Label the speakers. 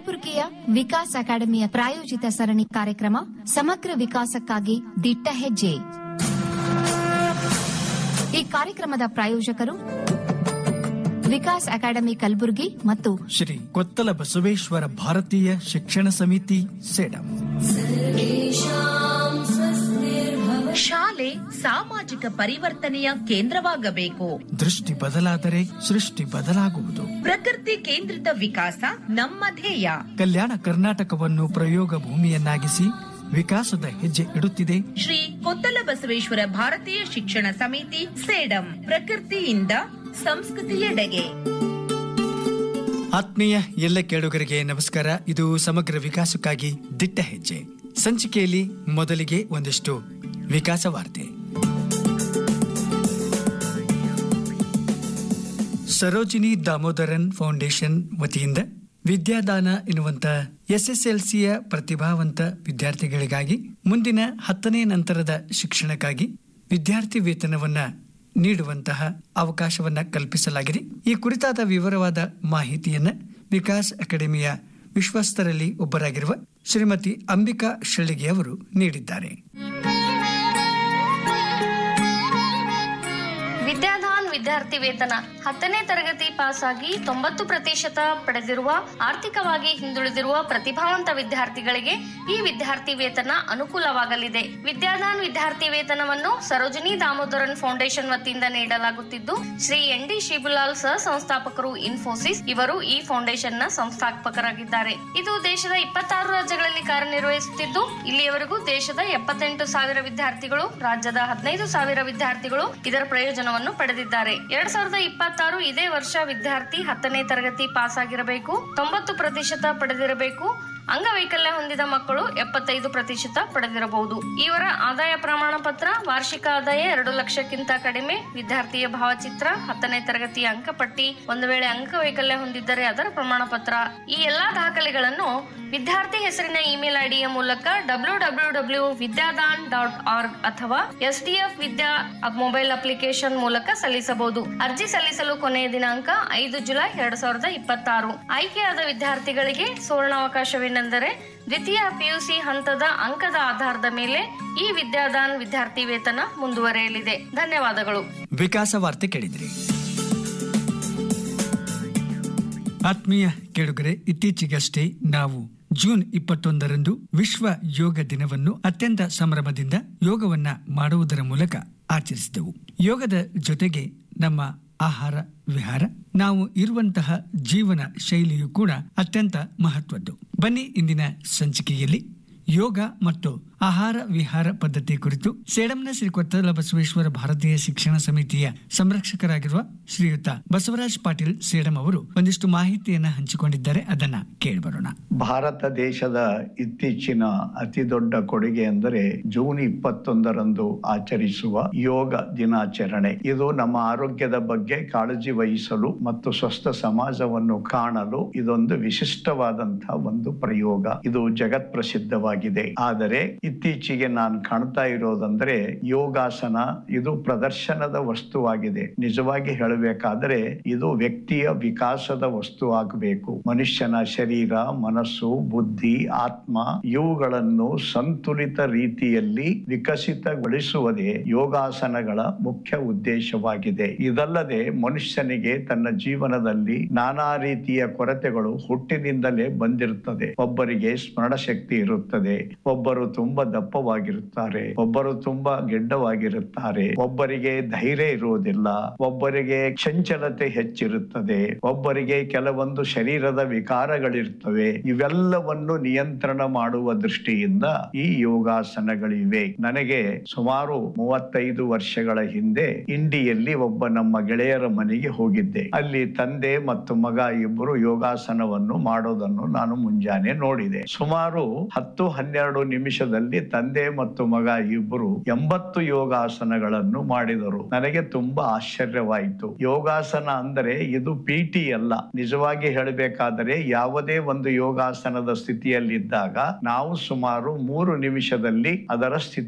Speaker 1: ಕಲಬುರಗಿಯ ವಿಕಾಸ್ ಅಕಾಡೆಮಿಯ ಪ್ರಾಯೋಜಿತ ಸರಣಿ ಕಾರ್ಯಕ್ರಮ ಸಮಗ್ರ ವಿಕಾಸಕ್ಕಾಗಿ ದಿಟ್ಟ ಹೆಜ್ಜೆ ಈ ಕಾರ್ಯಕ್ರಮದ ಪ್ರಾಯೋಜಕರು ವಿಕಾಸ್ ಅಕಾಡೆಮಿ ಕಲಬುರಗಿ ಮತ್ತು
Speaker 2: ಶ್ರೀ ಕೊತ್ತಲ ಬಸವೇಶ್ವರ ಭಾರತೀಯ ಶಿಕ್ಷಣ ಸಮಿತಿ ಸೇಡಂ
Speaker 3: ಶಾಲೆ ಸಾಮಾಜಿಕ ಪರಿವರ್ತನೆಯ ಕೇಂದ್ರವಾಗಬೇಕು
Speaker 2: ದೃಷ್ಟಿ ಬದಲಾದರೆ ಸೃಷ್ಟಿ ಬದಲಾಗುವುದು
Speaker 3: ಪ್ರಕೃತಿ ಕೇಂದ್ರಿತ ವಿಕಾಸ ನಮ್ಮ ಧ್ಯೇಯ
Speaker 2: ಕಲ್ಯಾಣ ಕರ್ನಾಟಕವನ್ನು ಪ್ರಯೋಗ ಭೂಮಿಯನ್ನಾಗಿಸಿ ವಿಕಾಸದ ಹೆಜ್ಜೆ ಇಡುತ್ತಿದೆ
Speaker 3: ಶ್ರೀ ಕೊತ್ತಲ ಬಸವೇಶ್ವರ ಭಾರತೀಯ ಶಿಕ್ಷಣ ಸಮಿತಿ ಸೇಡಂ ಪ್ರಕೃತಿಯಿಂದ ಸಂಸ್ಕೃತಿಯೆಡೆಗೆ
Speaker 2: ಆತ್ಮೀಯ ಎಲ್ಲ ಕೇಳುಗರಿಗೆ ನಮಸ್ಕಾರ ಇದು ಸಮಗ್ರ ವಿಕಾಸಕ್ಕಾಗಿ ದಿಟ್ಟ ಹೆಜ್ಜೆ ಸಂಚಿಕೆಯಲ್ಲಿ ಮೊದಲಿಗೆ ಒಂದಿಷ್ಟು ವಿಕಾಸ ವಾರ್ತೆ ಸರೋಜಿನಿ ದಾಮೋದರನ್ ಫೌಂಡೇಶನ್ ವತಿಯಿಂದ ವಿದ್ಯಾದಾನ ಎನ್ನುವಂತ ಎಸ್ಎಸ್ಎಲ್ಸಿಯ ಪ್ರತಿಭಾವಂತ ವಿದ್ಯಾರ್ಥಿಗಳಿಗಾಗಿ ಮುಂದಿನ ಹತ್ತನೇ ನಂತರದ ಶಿಕ್ಷಣಕ್ಕಾಗಿ ವಿದ್ಯಾರ್ಥಿ ವೇತನವನ್ನ ನೀಡುವಂತಹ ಅವಕಾಶವನ್ನ ಕಲ್ಪಿಸಲಾಗಿದೆ ಈ ಕುರಿತಾದ ವಿವರವಾದ ಮಾಹಿತಿಯನ್ನ ವಿಕಾಸ್ ಅಕಾಡೆಮಿಯ ವಿಶ್ವಸ್ತರಲ್ಲಿ ಒಬ್ಬರಾಗಿರುವ ಶ್ರೀಮತಿ ಅಂಬಿಕಾ ಶಳ್ಳಿಗೆ ಅವರು ನೀಡಿದ್ದಾರೆ
Speaker 4: ವಿದ್ಯಾದಾನ್ ವಿದ್ಯಾರ್ಥಿ ವೇತನ ಹತ್ತನೇ ತರಗತಿ ಪಾಸ್ ಆಗಿ ತೊಂಬತ್ತು ಪ್ರತಿಶತ ಪಡೆದಿರುವ ಆರ್ಥಿಕವಾಗಿ ಹಿಂದುಳಿದಿರುವ ಪ್ರತಿಭಾವಂತ ವಿದ್ಯಾರ್ಥಿಗಳಿಗೆ ಈ ವಿದ್ಯಾರ್ಥಿ ವೇತನ ಅನುಕೂಲವಾಗಲಿದೆ ವಿದ್ಯಾದಾನ್ ವಿದ್ಯಾರ್ಥಿ ವೇತನವನ್ನು ಸರೋಜಿನಿ ದಾಮೋದರನ್ ಫೌಂಡೇಶನ್ ವತಿಯಿಂದ ನೀಡಲಾಗುತ್ತಿದ್ದು ಶ್ರೀ ಎನ್ ಡಿ ಶಿಬುಲಾಲ್ ಸಹ ಸಂಸ್ಥಾಪಕರು ಇನ್ಫೋಸಿಸ್ ಇವರು ಈ ಫೌಂಡೇಶನ್ ನ ಸಂಸ್ಥಾಪಕರಾಗಿದ್ದಾರೆ ಇದು ದೇಶದ ಇಪ್ಪತ್ತಾರು ರಾಜ್ಯಗಳಲ್ಲಿ ಕಾರ್ಯನಿರ್ವಹಿಸುತ್ತಿದ್ದು ಇಲ್ಲಿಯವರೆಗೂ ದೇಶದ ಎಪ್ಪತ್ತೆಂಟು ಸಾವಿರ ವಿದ್ಯಾರ್ಥಿಗಳು ರಾಜ್ಯದ ಹದಿನೈದು ಸಾವಿರ ವಿದ್ಯಾರ್ಥಿಗಳು ಇದರ ಪ್ರಯೋಜನವನ್ನು ಪಡೆದಿದ್ದಾರೆ ಎರಡ್ ಸಾವಿರದ ಇಪ್ಪತ್ತಾರು ಇದೇ ವರ್ಷ ವಿದ್ಯಾರ್ಥಿ ಹತ್ತನೇ ತರಗತಿ ಪಾಸ್ ಆಗಿರಬೇಕು ತೊಂಬತ್ತು ಪ್ರತಿಶತ ಪಡೆದಿರಬೇಕು ಅಂಗವೈಕಲ್ಯ ಹೊಂದಿದ ಮಕ್ಕಳು ಎಪ್ಪತ್ತೈದು ಪ್ರತಿಶತ ಪಡೆದಿರಬಹುದು ಇವರ ಆದಾಯ ಪ್ರಮಾಣ ಪತ್ರ ವಾರ್ಷಿಕ ಆದಾಯ ಎರಡು ಲಕ್ಷಕ್ಕಿಂತ ಕಡಿಮೆ ವಿದ್ಯಾರ್ಥಿಯ ಭಾವಚಿತ್ರ ಹತ್ತನೇ ತರಗತಿಯ ಅಂಕಪಟ್ಟಿ ಒಂದು ವೇಳೆ ಅಂಗವೈಕಲ್ಯ ಹೊಂದಿದ್ದರೆ ಅದರ ಪ್ರಮಾಣ ಪತ್ರ ಈ ಎಲ್ಲಾ ದಾಖಲೆಗಳನ್ನು ವಿದ್ಯಾರ್ಥಿ ಹೆಸರಿನ ಇಮೇಲ್ ಐಡಿಯ ಮೂಲಕ W W W Vidyadhan dot org ಅಥವಾ S D F Vidya mobile application ಮೂಲಕ ಸಲ್ಲಿಸಬಹುದು ಅರ್ಜಿ ಸಲ್ಲಿಸಲು ಕೊನೆಯ ದಿನಾಂಕ ಐದು ಜುಲೈ ಎರಡ್ ಸಾವಿರದ ಇಪ್ಪತ್ತಾರು ಆಯ್ಕೆಯಾದ ವಿದ್ಯಾರ್ಥಿಗಳಿಗೆ ಸುವರ್ಣಾವಕಾಶವೇನೆಂದರೆ ದ್ವಿತೀಯ ಪಿಯುಸಿ ಹಂತದ ಅಂಕದ ಆಧಾರದ ಮೇಲೆ ಈ ವಿದ್ಯಾದಾನ್ ವಿದ್ಯಾರ್ಥಿ ವೇತನ ಮುಂದುವರೆಯಲಿದೆ ಧನ್ಯವಾದಗಳು
Speaker 2: ವಿಕಾಸ ವಾರ್ತೆ ಕೇಳಿದ್ರಿ ಆತ್ಮೀಯ ಕೇಳುಗರೆ ಇತ್ತೀಚೆಗಷ್ಟೇ ನಾವು ಜೂನ್ ಇಪ್ಪತ್ತೊಂದರಂದು ವಿಶ್ವ ಯೋಗ ದಿನವನ್ನು ಅತ್ಯಂತ ಸಂಭ್ರಮದಿಂದ ಯೋಗವನ್ನ ಮಾಡುವುದರ ಮೂಲಕ ಆಚರಿಸಿದೆವು ಯೋಗದ ಜೊತೆಗೆ ನಮ್ಮ ಆಹಾರ ವಿಹಾರ ನಾವು ಇರುವಂತಹ ಜೀವನ ಶೈಲಿಯು ಕೂಡ ಅತ್ಯಂತ ಮಹತ್ವದ್ದು ಬನ್ನಿ ಇಂದಿನ ಸಂಚಿಕೆಯಲ್ಲಿ ಯೋಗ ಮತ್ತು ಆಹಾರ ವಿಹಾರ ಪದ್ಧತಿ ಕುರಿತು ಸೇಡಂನ ಶ್ರೀ ಕೊತ್ತಲ ಬಸವೇಶ್ವರ ಭಾರತೀಯ ಶಿಕ್ಷಣ ಸಮಿತಿಯ ಸಂರಕ್ಷಕರಾಗಿರುವ ಶ್ರೀಯುತ ಬಸವರಾಜ್ ಪಾಟೀಲ್ ಸೇಡಂ ಅವರು ಒಂದಿಷ್ಟು ಮಾಹಿತಿಯನ್ನ ಹಂಚಿಕೊಂಡಿದ್ದಾರೆ ಅದನ್ನ ಕೇಳಿಬರೋಣ
Speaker 5: ಭಾರತ ದೇಶದ ಇತ್ತೀಚಿನ ಅತಿ ದೊಡ್ಡ ಕೊಡುಗೆ ಎಂದರೆ ಜೂನ್ ಇಪ್ಪತ್ತೊಂದರಂದು ಆಚರಿಸುವ ಯೋಗ ದಿನಾಚರಣೆ ಇದು ನಮ್ಮ ಆರೋಗ್ಯದ ಬಗ್ಗೆ ಕಾಳಜಿ ವಹಿಸಲು ಮತ್ತು ಸ್ವಸ್ಥ ಸಮಾಜವನ್ನು ಕಾಣಲು ಇದೊಂದು ವಿಶಿಷ್ಟವಾದಂತಹ ಒಂದು ಪ್ರಯೋಗ ಇದು ಜಗತ್ ಪ್ರಸಿದ್ಧವಾಗಿದೆ ಆದರೆ ಇತ್ತೀಚೆಗೆ ನಾನು ಕಾಣ್ತಾ ಇರೋದಂದ್ರೆ ಯೋಗಾಸನ ಇದು ಪ್ರದರ್ಶನದ ವಸ್ತುವಾಗಿದೆ ನಿಜವಾಗಿ ಹೇಳಬೇಕಾದ್ರೆ ಇದು ವ್ಯಕ್ತಿಯ ವಿಕಾಸದ ವಸ್ತು ಆಗಬೇಕು ಮನುಷ್ಯನ ಶರೀರ ಮನಸ್ಸು ಬುದ್ಧಿ ಆತ್ಮ ಇವುಗಳನ್ನು ಸಂತುಲಿತ ರೀತಿಯಲ್ಲಿ ವಿಕಸಿತಗೊಳಿಸುವುದೇ ಯೋಗಾಸನಗಳ ಮುಖ್ಯ ಉದ್ದೇಶವಾಗಿದೆ ಇದಲ್ಲದೆ ಮನುಷ್ಯನಿಗೆ ತನ್ನ ಜೀವನದಲ್ಲಿ ನಾನಾ ರೀತಿಯ ಕೊರತೆಗಳು ಹುಟ್ಟಿನಿಂದಲೇ ಬಂದಿರುತ್ತದೆ ಒಬ್ಬರಿಗೆ ಸ್ಮರಣ ಶಕ್ತಿ ಇರುತ್ತದೆ ಒಬ್ಬರು ತುಂಬಾ ದಪ್ಪವಾಗಿರುತ್ತಾರೆ ಒಬ್ಬರು ತುಂಬಾ ಗೆಡ್ಡವಾಗಿರುತ್ತಾರೆ ಒಬ್ಬರಿಗೆ ಧೈರ್ಯ ಇರುವುದಿಲ್ಲ ಒಬ್ಬರಿಗೆ ಚಂಚಲತೆ ಹೆಚ್ಚಿರುತ್ತದೆ ಒಬ್ಬರಿಗೆ ಕೆಲವೊಂದು ಶರೀರದ ವಿಕಾರಗಳಿರ್ತವೆ ಇವೆಲ್ಲವನ್ನು ನಿಯಂತ್ರಣ ಮಾಡುವ ದೃಷ್ಟಿಯಿಂದ ಈ ಯೋಗಾಸನಗಳಿವೆ ನನಗೆ ಸುಮಾರು ಮೂವತ್ತೈದು ವರ್ಷಗಳ ಹಿಂದೆ ಇಂಡಿಯಲ್ಲಿ ಒಬ್ಬ ನಮ್ಮ ಗೆಳೆಯರ ಮನೆಗೆ ಹೋಗಿದ್ದೆ ಅಲ್ಲಿ ತಂದೆ ಮತ್ತು ಮಗ ಇಬ್ಬರು ಯೋಗಾಸನವನ್ನು ಮಾಡೋದನ್ನು ನಾನು ಮುಂಜಾನೆ ನೋಡಿದೆ ಸುಮಾರು ಹತ್ತು ಹನ್ನೆರಡು ನಿಮಿಷದಲ್ಲಿ ತಂದೆ ಮತ್ತು ಮಗ ಇಬ್ಬರು ಎಂಬತ್ತು ಯೋಗಾಸನಗಳನ್ನು ಮಾಡಿದರು ನನಗೆ ತುಂಬಾ ಆಶ್ಚರ್ಯವಾಯಿತು ಯೋಗಾಸನ ಅಂದರೆ ಇದು ಪಿಟಿ ಅಲ್ಲ ನಿಜವಾಗಿ ಹೇಳಬೇಕಾದರೆ ಯಾವುದೇ ಒಂದು ಯೋಗಾಸನದ ಸ್ಥಿತಿಯಲ್ಲಿದ್ದಾಗ ನಾವು ಸುಮಾರು ಮೂರು ನಿಮಿಷದಲ್ಲಿ ಅದರ ಸ್ಥಿತಿ